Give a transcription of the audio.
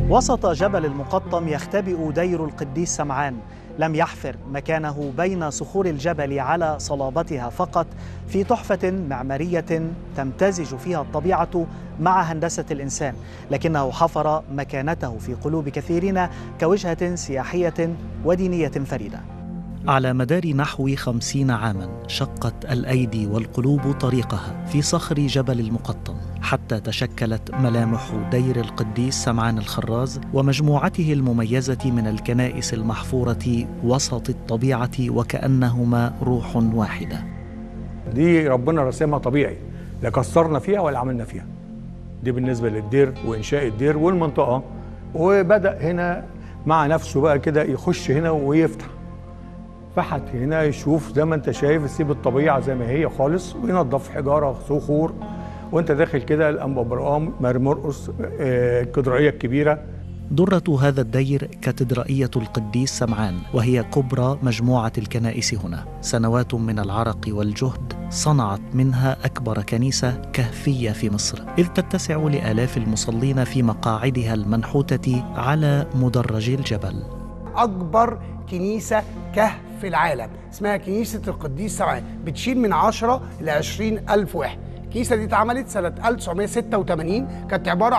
وسط جبل المقطم يختبئ دير القديس سمعان لم يحفر مكانه بين صخور الجبل على صلابتها فقط في تحفة معمارية تمتزج فيها الطبيعة مع هندسة الإنسان لكنه حفر مكانته في قلوب كثيرين كوجهة سياحية ودينية فريدة على مدار نحو خمسين عاما شقت الأيدي والقلوب طريقها في صخر جبل المقطم حتى تشكلت ملامح دير القديس سمعان الخراز ومجموعته المميزة من الكنائس المحفورة وسط الطبيعة وكأنهما روح واحدة دي ربنا رسمها طبيعي لا كسرنا فيها ولا عملنا فيها دي بالنسبة للدير وإنشاء الدير والمنطقة وبدأ هنا مع نفسه بقى كده يخش هنا ويفتح فحت هنا يشوف زي ما انت شايف يسيب الطبيعة زي ما هي خالص وينظف حجارة صخور وانت داخل كده الأنبا برقام مرمرقص آه، الكدرائية الكبيرة درة هذا الدير كاتدرائية القديس سمعان وهي كبرى مجموعة الكنائس هنا سنوات من العرق والجهد صنعت منها أكبر كنيسة كهفية في مصر إذ تتسع لآلاف المصلين في مقاعدها المنحوتة على مدرج الجبل اكبر كنيسه كهف في العالم اسمها كنيسه القديس سمعان بتشيل من 10 ل 20 الف واحد الكنيسه دي اتعملت سنه 1986 كانت عباره